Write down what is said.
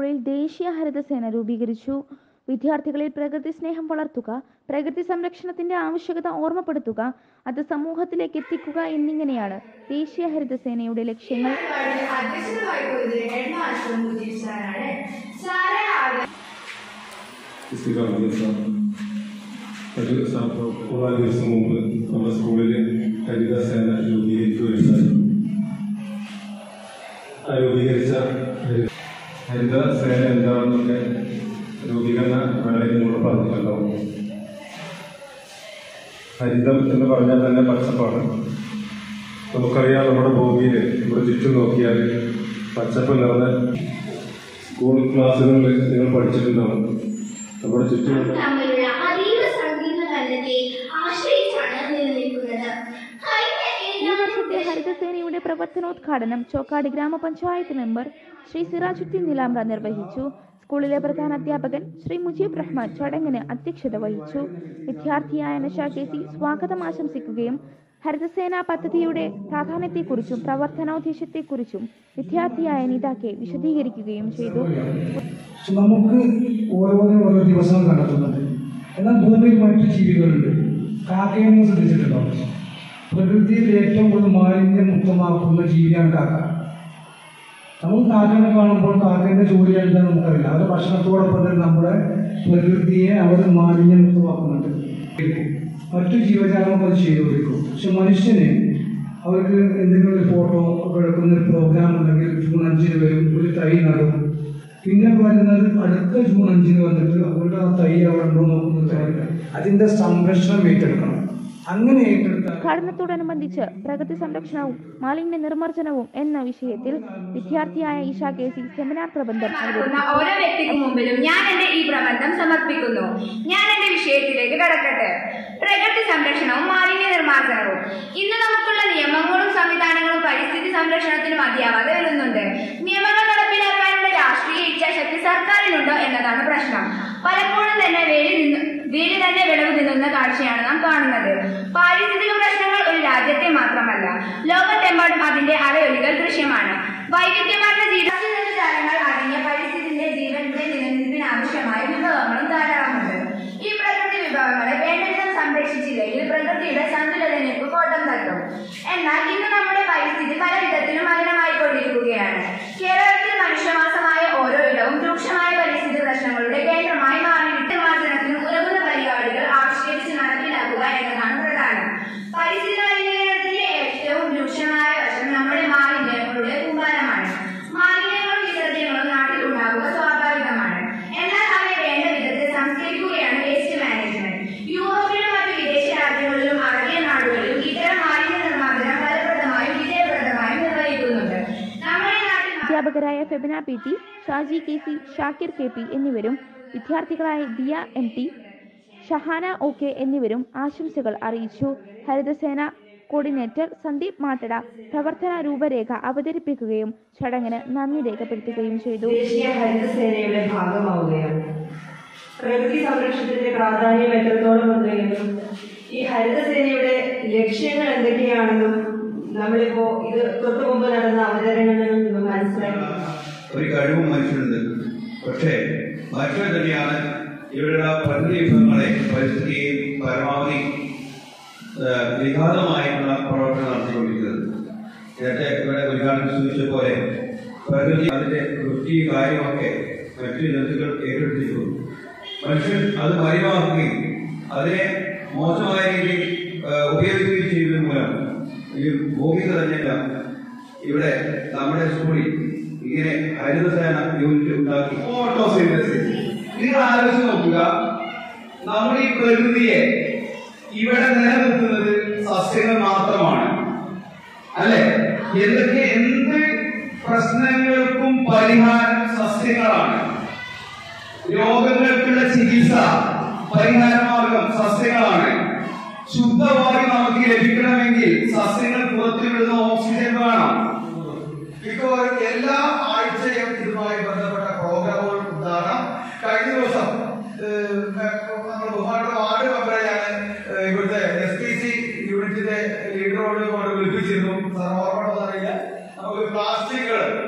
സ്കൂളിൽ ദേശീയ ഹരിതസേന രൂപീകരിച്ചു വിദ്യാർത്ഥികളിൽ പ്രകൃതി സ്നേഹം വളർത്തുക പ്രകൃതി സംരക്ഷണത്തിന്റെ ആവശ്യകത ഓർമ്മപ്പെടുത്തുക അത് സമൂഹത്തിലേക്ക് എത്തിക്കുക എന്നിങ്ങനെയാണ് ദേശീയ ഹരിതസേനയുടെ ലക്ഷ്യങ്ങൾ അധ്യക്ഷത വഹിക്കുന്നത് ഹെഡ് മാസ്റ്റർ മുജീബ് സാറാണ് സാറെ ആദ്യം ഒരു മൂന്നാല് ദിവസം മുമ്പ് നമ്മുടെ സ്കൂളിൽ ഹരിതസേന രൂപീകരിക്കുകയുണ്ടായി ആ രൂപീകരിച്ച ഹരി- ഹരിതസേന എന്താണെന്നൊക്കെ രൂപീകരണ വേളയിൽ നമ്മൾ പറഞ്ഞിട്ടുണ്ടാവും ഹരിതം എന്ന് പറഞ്ഞാൽ തന്നെ പച്ചപ്പാണ് നമുക്കറിയാം നമ്മുടെ ഭൂമിയിൽ നമ്മുടെ ചുറ്റും നോക്കിയാൽ പച്ചപ്പ് നിറഞ്ഞ സ്കൂൾ ക്ലാസ്സുകളിൽ നിങ്ങൾ പഠിച്ചിട്ടുണ്ടാവും നമ്മുടെ ചുറ്റുമുള്ള തമ്മിലുള്ള അതീവ സങ്കീർണ ബന്ധത്തെ ആശ്രയിച്ചാണ് നിലനിൽക്കുന്നത് കഴിഞ്ഞ ഈ വർഷത്തെ ഹരിതസേനയുടെ പ്രവർത്തനോദ്ഘാടനം ചോക്കാട് ഗ്രാമപഞ്ചായത്ത് മെമ്പർ ശ്രീ സിറാജുദ്ദീൻ നിലാമ്ര നിർവഹിച്ചു സ്കൂളിലെ പ്രധാന അധ്യാപകൻ ശ്രീ മുജീബ് റഹ്മാൻ ചടങ്ങിന് അധ്യക്ഷത വഹിച്ചു വിദ്യാർത്ഥിയായ നഷ കെ സി സ്വാഗതം ആശംസിക്കുകയും ഹരിതസേന പദ്ധതിയുടെ പ്രാധാന്യത്തെക്കുറിച്ചും പ്രവർത്തനോദ്ദേശത്തെക്കുറിച്ചും വിദ്യാർത്ഥിയായ നിത കെ വിശദീകരിക്കുകയും ചെയ്തു പക്ഷെ നമുക്ക് ഓരോന്നിനും ഓരോ ദിവസങ്ങൾ കണ്ടെത്തുന്നുണ്ട് എന്നാൽ ഭൂമിയിൽ മറ്റു ജീവികളുണ്ട് കാക്കയെ നിങ്ങൾ ശ്രദ്ധിച്ചിട്ടുണ്ടോ പ്രകൃതിയിൽ ഏറ്റവും കൂടുതൽ മാലിന്യം മുക്തമാക്കുന്ന ജീവിയാണ് കാക്ക നമ്മൾ കാക്കനെ കാണുമ്പോൾ കാക്കേൻ്റെ ജോലി എന്താണെന്ന് നമുക്കറിയില്ല അവരുടെ ഭക്ഷണത്തോടൊപ്പം തന്നെ നമ്മുടെ പ്രകൃതിയെ അവർ മാലിന്യം മുക്തമാക്കുന്നുണ്ട് മറ്റു ജീവജാലങ്ങൾ അത് ചെയ്തുകൊണ്ടിരിക്കും പക്ഷെ മനുഷ്യന് അവർക്ക് എന്തെങ്കിലും ഒരു ഫോട്ടോ ഒക്കെ എടുക്കുന്ന ഒരു പ്രോഗ്രാം ഉണ്ടെങ്കിൽ ജൂൺ അഞ്ചിന് വരും ഒരു തൈ നടും പിന്നെ വരുന്നത് അടുത്ത ജൂൺ അഞ്ചിന് വന്നിട്ട് അവരുടെ ആ തൈ അവിടെ ഉണ്ടോ നോക്കുന്നത് കാര്യമില്ല അതിന്റെ സംരക്ഷണം ഏറ്റെടുക്കണം അങ്ങനെ ഏറ്റെടുത്താൽ ഉദ്ഘാടനത്തോടനുബന്ധിച്ച് പ്രകൃതി സംരക്ഷണവും മാലിന്യ നിർമ്മാർജ്ജനവും എന്ന വിഷയത്തിൽ വിദ്യാർത്ഥിയായ ഇഷ കെ സി സെമിനാർ പ്രബന്ധം നടക്കുന്ന അവതരിപ്പിച്ചു ഓരോ വ്യക്തിക്ക് മുമ്പിലും ഞാൻ എന്റെ ഈ പ്രബന്ധം സമർപ്പിക്കുന്നു ഞാൻ എന്റെ വിഷയത്തിലേക്ക് കടക്കട്ടെ പ്രകൃതി സംരക്ഷണവും മാലിന്യ നിർമ്മാർജ്ജനവും ഇന്ന് നമുക്കുള്ള നിയമങ്ങളും സംവിധാനങ്ങളും പരിസ്ഥിതി സംരക്ഷണത്തിന് മതിയാവാതെ വരുന്നുണ്ട് നിയമങ്ങൾ നടപ്പിലാക്കാനുള്ള രാഷ്ട്രീയ ഇച്ഛാശക്തി സർക്കാരിനുണ്ടോ എന്നതാണ് പ്രശ്നം പലപ്പോഴും തന്നെ വേലി നിന്ന് വേലി തന്നെ വിളവ് നിന്നുന്ന കാഴ്ചയാണ് നാം കാണുന്നത് പാരിസ്ഥിതിക പ്രശ്നങ്ങൾ ഒരു രാജ്യത്തെ മാത്രമല്ല ലോകത്തെമ്പാടും അതിന്റെ അലയൊലികൾ ദൃശ്യമാണ് വൈവിധ്യമാർന്ന ജീവജാലങ്ങൾ അടങ്ങിയ പരിസ്ഥിതിന്റെ ജീവന്റെ നിലനിൽപ്പിന് ആവശ്യമായ വിഭവങ്ങളും ധാരാളമുണ്ട് ഈ പ്രകൃതി വിഭവങ്ങളെ വേണ്ടവിധം സംരക്ഷിച്ചില്ലെങ്കിൽ പ്രകൃതിയുടെ സന്തുലിതനിൽപ്പ് കോട്ടം തട്ടും എന്നാൽ ഇന്ന് നമ്മുടെ പരിസ്ഥിതി പല വിധത്തിലും മലിനമായിക്കൊണ്ടിരിക്കുകയാണ് കേരളത്തിൽ മനുഷ്യവാസമായ ഓരോ ഇടവും രൂക്ഷമായ പരിസ്ഥിതി പ്രശ്നങ്ങളുടെ കേന്ദ്രമായി മാറി മാർജനത്തിന് ഉതകുന്ന പരിപാടികൾ ആവിഷ്കരിച്ച് നടപ്പിലാക്കുക എന്നതാണ് പ്രധാനം പരിസ്ഥിതി മലിനീകരണത്തിന്റെ ഏറ്റവും രൂക്ഷമായ വശം നമ്മുടെ മാലിന്യങ്ങളുടെ കൂമ്പാരമാണ് മാലിന്യങ്ങളും വിസർജ്യങ്ങളും നാട്ടിൽ ഉണ്ടാവുക സ്വാഭാവികമാണ് എന്നാൽ അവയെ വേണ്ട വിധത്തിൽ സംസ്കരിക്കുകയാണ് വേസ്റ്റ് മാനേജ്മെന്റ് യൂറോപ്പിലും മറ്റു വിദേശ രാജ്യങ്ങളിലും അറബിയൻ നാടുകളിലും ഇത്തരം മാലിന്യ നിർമ്മാർജ്ജനം ഫലപ്രദമായും വിജയപ്രദമായും നിർവഹിക്കുന്നുണ്ട് നമ്മുടെ നാട്ടിൽ അധ്യാപകരായ Febina P T Shaji K C Shakir K P എന്നിവരും വിദ്യാർത്ഥികളായ Diya M T Shahana O K എന്നിവരും ആശംസകൾ അറിയിച്ചു ഹരിതസേന കോർഡിനേറ്റർ സന്ദീപ് മാട്ടട പ്രവർത്തന രൂപരേഖ അവതരിപ്പിക്കുകയും ചടങ്ങിന് നന്ദി രേഖപ്പെടുത്തുകയും ചെയ്തു ദേശീയ ഹരിതസേനയുടെ ഭാഗമാവുകയാണ് പ്രകൃതി സംരക്ഷണത്തിന്റെ പ്രാധാന്യം എത്രത്തോളം ഉണ്ട് എന്നും ഈ ഹരിതസേനയുടെ ലക്ഷ്യങ്ങൾ എന്തൊക്കെയാണെന്നും നമ്മളിപ്പോ ഇത് തൊട്ടു മുമ്പ് നടന്ന അവതരണങ്ങളിൽ നിന്നും മനസ്സിലാക്കി ഒരു കഴിവും മനുഷ്യനുണ്ട് പക്ഷേ മനുഷ്യൻ തന്നെയാണ് ഇവരുടെ പ്രകൃതി വിഭവങ്ങളെ പരിസ്ഥിതിയെയും പരമാവധി ആ, വിഘാതമായിട്ടുള്ള പ്രവർത്തനം നടത്തിക്കൊണ്ടിരിക്കുന്നത് നേരത്തെ ഇവിടെ ഉദ്ഘാടനം സൂചിച്ച പോലെ പ്രകൃതി അതിന്റെ വൃത്തി കാര്യമൊക്കെ മറ്റു ജന്തുക്കൾ ഏറ്റെടുത്തിരിക്കുന്നു മനുഷ്യൻ അത് മലിനമാക്കുകയും അതിനെ മോശമായ രീതിയിൽ ആ, ഉപയോഗിക്കുകയും ചെയ്യുന്നത് മൂലം ഈ ഭൂമിക്ക് തന്നെയല്ല ഇവിടെ നമ്മുടെ സ്കൂളിൽ ഇങ്ങനെ ഹരിതസേന യൂണിറ്റ് ഉണ്ടാക്കി ഫോട്ടോസിന്തസിസ് നിങ്ങൾ ആലോചിച്ച് നോക്കുക നമ്മൾ ഈ പ്രകൃതിയെ ഇവിടെ നിലനിർത്തുന്നത് സസ്യങ്ങൾ മാത്രമാണ് അല്ലെ എന്തൊക്കെ എന്ത് പ്രശ്നങ്ങൾക്കും പരിഹാരം സസ്യങ്ങളാണ് രോഗങ്ങൾക്കുള്ള ചികിത്സ പരിഹാരമാർഗം സസ്യങ്ങളാണ് ശുദ്ധവായു നമുക്ക് ലഭിക്കണമെങ്കിൽ സസ്യങ്ങൾ പുറത്തുവിടുന്ന ഓക്സിജൻ വേണം ഇപ്പോൾ എല്ലാ ആഴ്ചയും ഇതുമായി ബന്ധപ്പെട്ട പ്രോഗ്രാമുകൾ ഉണ്ടാകണം കഴിഞ്ഞ ദിവസം ഏഹ്, നമ്മുടെ ബഹുമാനപ്പെട്ട വാർഡ് മെമ്പറെയാണ് ഏഹ്, ഇവിടുത്തെ എസ് പി സി യൂണിറ്റിന്റെ ലീഡറോട് കൊണ്ട് വിളിപ്പിച്ചിരുന്നു സാർ ഓർമ്മ അറിയില്ല നമുക്ക് പ്ലാസ്റ്റിക്കുകൾ